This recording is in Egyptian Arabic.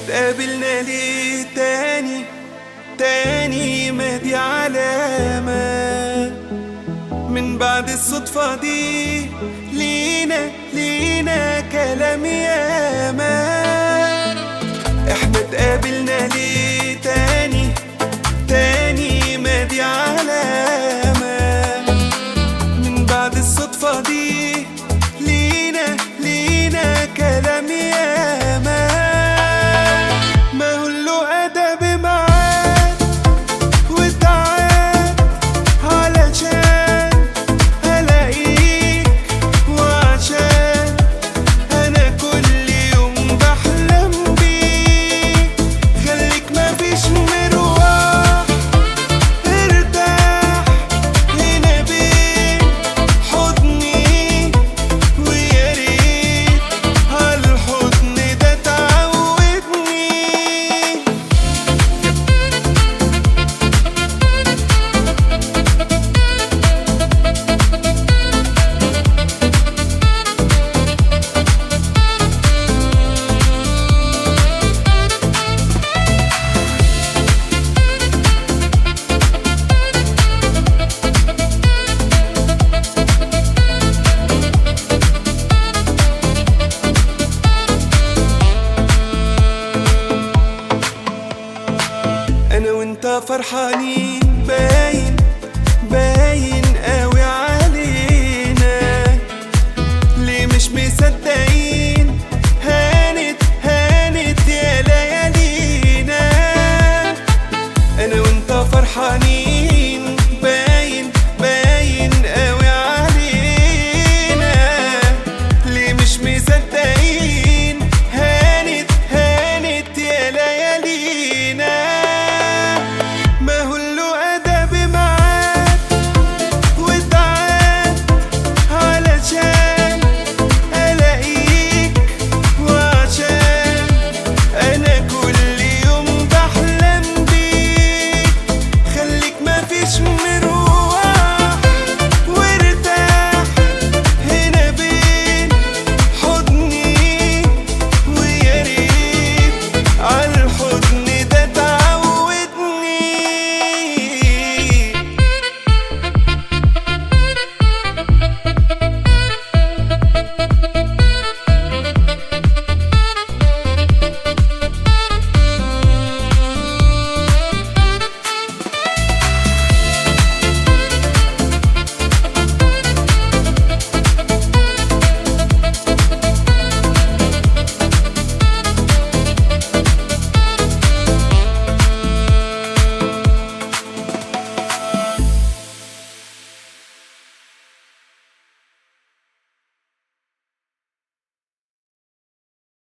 اتقابلنا ليه تاني تاني ما دي علامة من بعد الصدفة دي لينا لينا كلام ياما احنا اتقابلنا ليه تاني تاني ما دي علامة من بعد الصدفة دي لينا لينا كلام ياما ما هو له أدب معاك وتعال علشان ألاقيك وعشان أنا كل يوم بحلم بيك خليك مفيش مروح ارتاح هنا بين حضني ويا ريت عالحضن ده تعودني انا وانت فرحانين باين باين قوي علينا ليه مش مصدقين